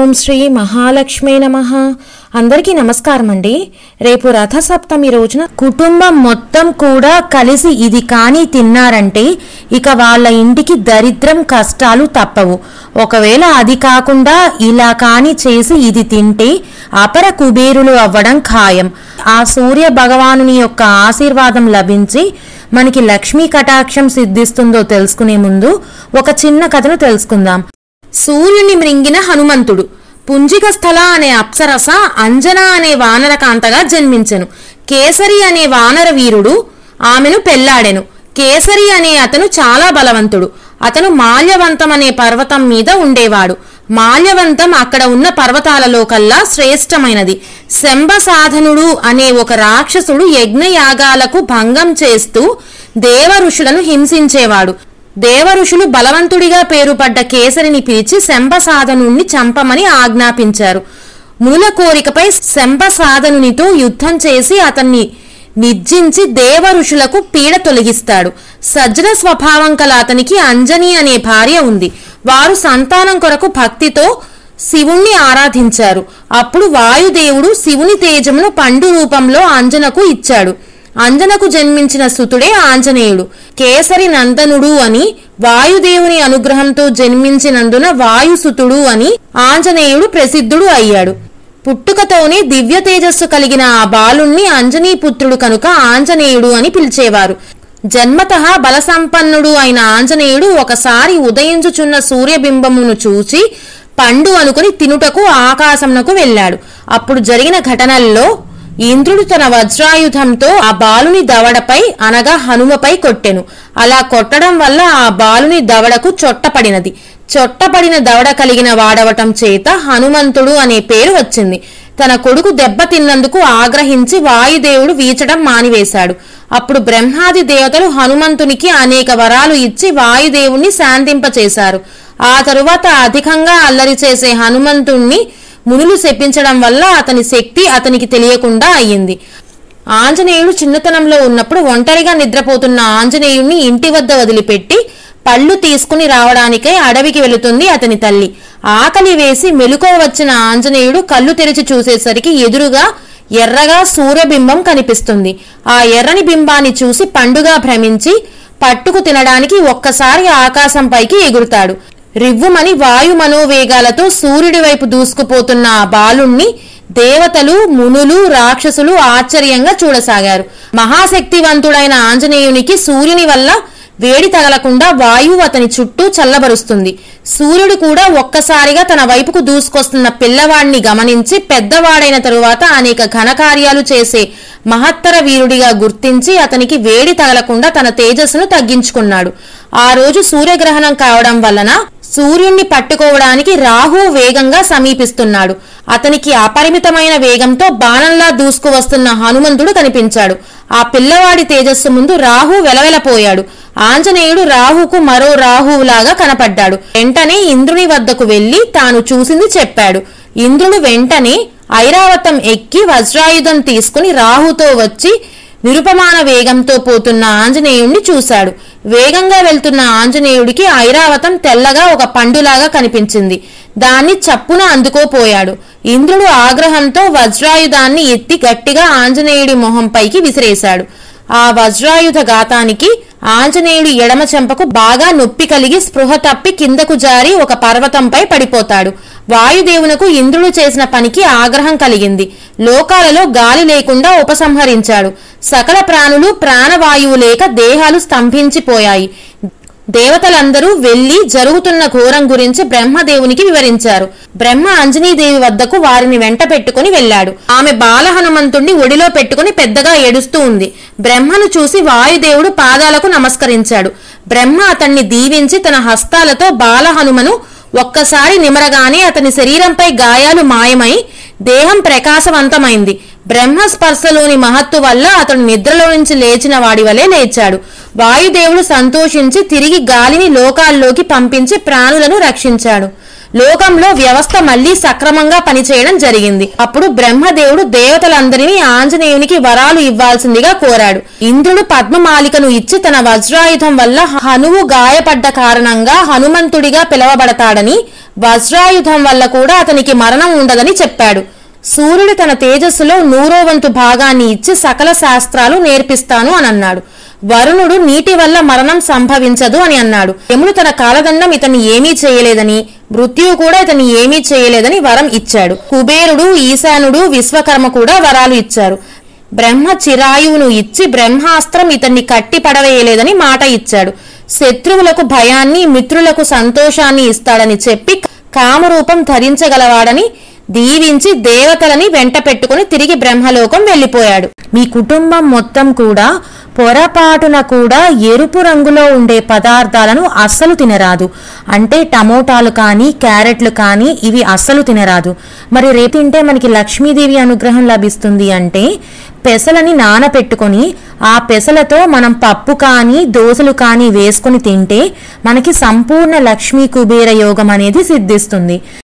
ఓం శ్రీ మహాలక్ష్మి నమ అందరికీ నమస్కారం అండి రేపు రథసప్తమి రోజున కుటుంబం మొత్తం కూడా కలిసి ఇది కానీ తిన్నారంటే ఇక వాళ్ళ ఇంటికి దరిద్రం కష్టాలు తప్పవు ఒకవేళ అది కాకుండా ఇలా కాని చేసి ఇది తింటే అపర కుబేరులు అవ్వడం ఖాయం ఆ సూర్య భగవానుని యొక్క ఆశీర్వాదం లభించి మనకి లక్ష్మీ కటాక్షం సిద్ధిస్తుందో తెలుసుకునే ముందు ఒక చిన్న కథను తెలుసుకుందాం సూర్యుని మృంగిన హనుమంతుడు పుంజిక స్థల అనే అప్సరస అంజన అనే వానర కాంతగా జన్మించెను కేసరి అనే వానర వీరుడు ఆమెను పెళ్లాడెను కేసరి అనే అతను చాలా బలవంతుడు అతను మాల్యవంతం అనే పర్వతం మీద ఉండేవాడు మాల్యవంతం అక్కడ ఉన్న పర్వతాలలో కల్లా శ్రేష్టమైనది శంభ సాధనుడు అనే ఒక రాక్షసుడు యజ్ఞయాగాలకు భంగం చేస్తూ దేవ ఋషులను హింసించేవాడు దేవ ఋషులు బలవంతుడిగా పేరుపడ్డ కేసరిని పిలిచి శంభసాధనుణ్ణి చంపమని ఆజ్ఞాపించారు మునుల కోరికపై శంభసాధనునితో యుద్ధం చేసి అతన్ని నిర్జించి దేవ ఋషులకు పీడ తొలగిస్తాడు సజ్జన స్వభావం కల అతనికి అంజని అనే భార్య ఉంది వారు సంతానం కొరకు భక్తితో శివుణ్ణి ఆరాధించారు అప్పుడు వాయుదేవుడు శివుని తేజమును పండు రూపంలో అంజనకు ఇచ్చాడు అంజనకు జన్మించిన సుతుడే ఆంజనేయుడు కేసరి నందనుడు అని వాయుదేవుని అనుగ్రహంతో జన్మించినందున వాయుసుతుడు అని ఆంజనేయుడు ప్రసిద్ధుడు అయ్యాడు పుట్టుకతోనే దివ్య తేజస్సు కలిగిన ఆ బాలుణ్ణి అంజనీపుత్రుడు కనుక ఆంజనేయుడు అని పిలిచేవారు జన్మత బలసంపన్నుడు అయిన ఆంజనేయుడు ఒకసారి ఉదయించుచున్న సూర్యబింబమును చూచి పండు అనుకుని తినుటకు ఆకాశమునకు వెళ్ళాడు అప్పుడు జరిగిన ఘటనల్లో ఇంద్రుడు తన వజ్రాయుధంతో ఆ బాలుని దవడపై అనగా హనుమపై కొట్టెను అలా కొట్టడం వల్ల ఆ బాలుని దవడకు చొట్టపడినది చొట్టపడిన దవడ కలిగిన వాడవటం చేత హనుమంతుడు అనే పేరు వచ్చింది తన కొడుకు దెబ్బ తిన్నందుకు ఆగ్రహించి వాయుదేవుడు వీచడం మానివేశాడు అప్పుడు బ్రహ్మాది దేవతలు హనుమంతునికి అనేక వరాలు ఇచ్చి వాయుదేవుణ్ణి శాంతింపచేశారు ఆ తరువాత అధికంగా అల్లరి చేసే హనుమంతుణ్ణి మునులు శపించడం వల్ల అతని శక్తి అతనికి తెలియకుండా అయ్యింది ఆంజనేయుడు చిన్నతనంలో ఉన్నప్పుడు ఒంటరిగా నిద్రపోతున్న ఆంజనేయుణ్ణి ఇంటి వద్ద వదిలిపెట్టి పళ్ళు తీసుకుని రావడానికై అడవికి వెళుతుంది అతని తల్లి ఆకలి వేసి మెలుకో వచ్చిన ఆంజనేయుడు కళ్ళు తెరిచి చూసేసరికి ఎదురుగా ఎర్రగా సూర్యబింబం కనిపిస్తుంది ఆ ఎర్రని బింబాన్ని చూసి పండుగా భ్రమించి పట్టుకు తినడానికి ఒక్కసారి ఆకాశం పైకి ఎగురుతాడు రివ్వుమని వాయు మనోవేగాలతో సూర్యుడి వైపు దూసుకుపోతున్న ఆ బాలుణ్ణి దేవతలు మునులు రాక్షసులు ఆశ్చర్యంగా చూడసాగారు మహాశక్తివంతుడైన ఆంజనేయునికి సూర్యుని వల్ల వేడి తగలకుండా వాయువు అతని చుట్టూ చల్లబరుస్తుంది సూర్యుడు కూడా ఒక్కసారిగా తన వైపుకు దూసుకొస్తున్న పిల్లవాడిని గమనించి పెద్దవాడైన తరువాత అనేక ఘనకార్యాలు చేసే మహత్తర వీరుడిగా గుర్తించి అతనికి వేడి తగలకుండా తన తేజస్సును తగ్గించుకున్నాడు ఆ రోజు సూర్యగ్రహణం కావడం వలన సూర్యుణ్ణి పట్టుకోవడానికి రాహు వేగంగా సమీపిస్తున్నాడు అతనికి అపరిమితమైన వేగంతో బాణంలా దూసుకు వస్తున్న హనుమంతుడు కనిపించాడు ఆ పిల్లవాడి తేజస్సు ముందు రాహు వెలవెలపోయాడు ఆంజనేయుడు రాహుకు మరో రాహువులాగా కనపడ్డాడు వెంటనే ఇంద్రుని వద్దకు వెళ్లి తాను చూసింది చెప్పాడు ఇంద్రుడు వెంటనే ఐరావతం ఎక్కి వజ్రాయుధం తీసుకుని రాహుతో వచ్చి నిరుపమాన వేగంతో పోతున్న ఆంజనేయుణ్ణి చూశాడు వేగంగా వెళ్తున్న ఆంజనేయుడికి ఐరావతం తెల్లగా ఒక పండులాగా కనిపించింది దాన్ని చప్పున అందుకోపోయాడు ఇంద్రుడు ఆగ్రహంతో వజ్రాయుధాన్ని ఎత్తి గట్టిగా ఆంజనేయుడి మొహంపైకి విసిరేశాడు ఆ వజ్రాయుధ ఘాతానికి ఆంజనేయుడి ఎడమ చెంపకు బాగా నొప్పి కలిగి స్పృహ తప్పి కిందకు జారి ఒక పర్వతంపై పడిపోతాడు వాయుదేవునకు ఇంద్రుడు చేసిన పనికి ఆగ్రహం కలిగింది లోకాలలో గాలి లేకుండా ఉపసంహరించాడు సకల ప్రాణులు ప్రాణవాయువు లేక దేహాలు స్తంభించిపోయాయి దేవతలందరూ వెళ్లి జరుగుతున్న ఘోరం గురించి బ్రహ్మదేవునికి వివరించారు బ్రహ్మ అంజనీదేవి వద్దకు వారిని వెంట పెట్టుకుని వెళ్లాడు ఆమె బాల హనుమంతుణ్ణి ఒడిలో పెట్టుకుని పెద్దగా ఏడుస్తూ ఉంది బ్రహ్మను చూసి వాయుదేవుడు పాదాలకు నమస్కరించాడు బ్రహ్మ అతన్ని దీవించి తన హస్తాలతో బాల హనుమను ఒక్కసారి నిమరగానే అతని శరీరంపై గాయాలు మాయమై దేహం ప్రకాశవంతమైంది బ్రహ్మ స్పర్శలోని మహత్తు వల్ల అతడు నిద్రలో నుంచి లేచిన వాడి వలె లేచాడు వాయుదేవుడు సంతోషించి తిరిగి గాలిని లోకాల్లోకి పంపించి ప్రాణులను రక్షించాడు లోకంలో వ్యవస్థ మళ్లీ సక్రమంగా పనిచేయడం జరిగింది అప్పుడు బ్రహ్మదేవుడు దేవతలందరినీ ఆంజనేయునికి వరాలు ఇవ్వాల్సిందిగా కోరాడు ఇంద్రుడు పద్మమాలికను ఇచ్చి తన వజ్రాయుధం వల్ల హనువు గాయపడ్డ కారణంగా హనుమంతుడిగా పిలువబడతాడని వజ్రాయుధం వల్ల కూడా అతనికి మరణం ఉండదని చెప్పాడు సూర్యుడు తన తేజస్సులో నూరో వంతు భాగాన్ని ఇచ్చి సకల శాస్త్రాలు నేర్పిస్తాను అని అన్నాడు వరుణుడు నీటి వల్ల మరణం సంభవించదు అని అన్నాడు యముడు తన కాలదండం ఇతన్ని ఏమీ చేయలేదని మృత్యువు కూడా ఇతన్ని ఏమీ చేయలేదని వరం ఇచ్చాడు కుబేరుడు ఈశానుడు విశ్వకర్మ కూడా వరాలు ఇచ్చారు బ్రహ్మ చిరాయువును ఇచ్చి బ్రహ్మాస్త్రం ఇతన్ని కట్టి పడవేయలేదని మాట ఇచ్చాడు శత్రువులకు భయాన్ని మిత్రులకు సంతోషాన్ని ఇస్తాడని చెప్పి కామరూపం ధరించగలవాడని దీవించి దేవతలని వెంట పెట్టుకుని తిరిగి బ్రహ్మలోకం వెళ్ళిపోయాడు మీ కుటుంబం మొత్తం కూడా పొరపాటున కూడా ఎరుపు రంగులో ఉండే పదార్థాలను అస్సలు తినరాదు అంటే టమోటాలు కానీ క్యారెట్లు కానీ ఇవి అస్సలు తినరాదు మరి రేపు తింటే మనకి లక్ష్మీదేవి అనుగ్రహం లభిస్తుంది అంటే పెసలని నానపెట్టుకొని ఆ పెసలతో మనం పప్పు కానీ దోశలు కానీ వేసుకొని తింటే మనకి సంపూర్ణ లక్ష్మీ కుబేర యోగం అనేది సిద్ధిస్తుంది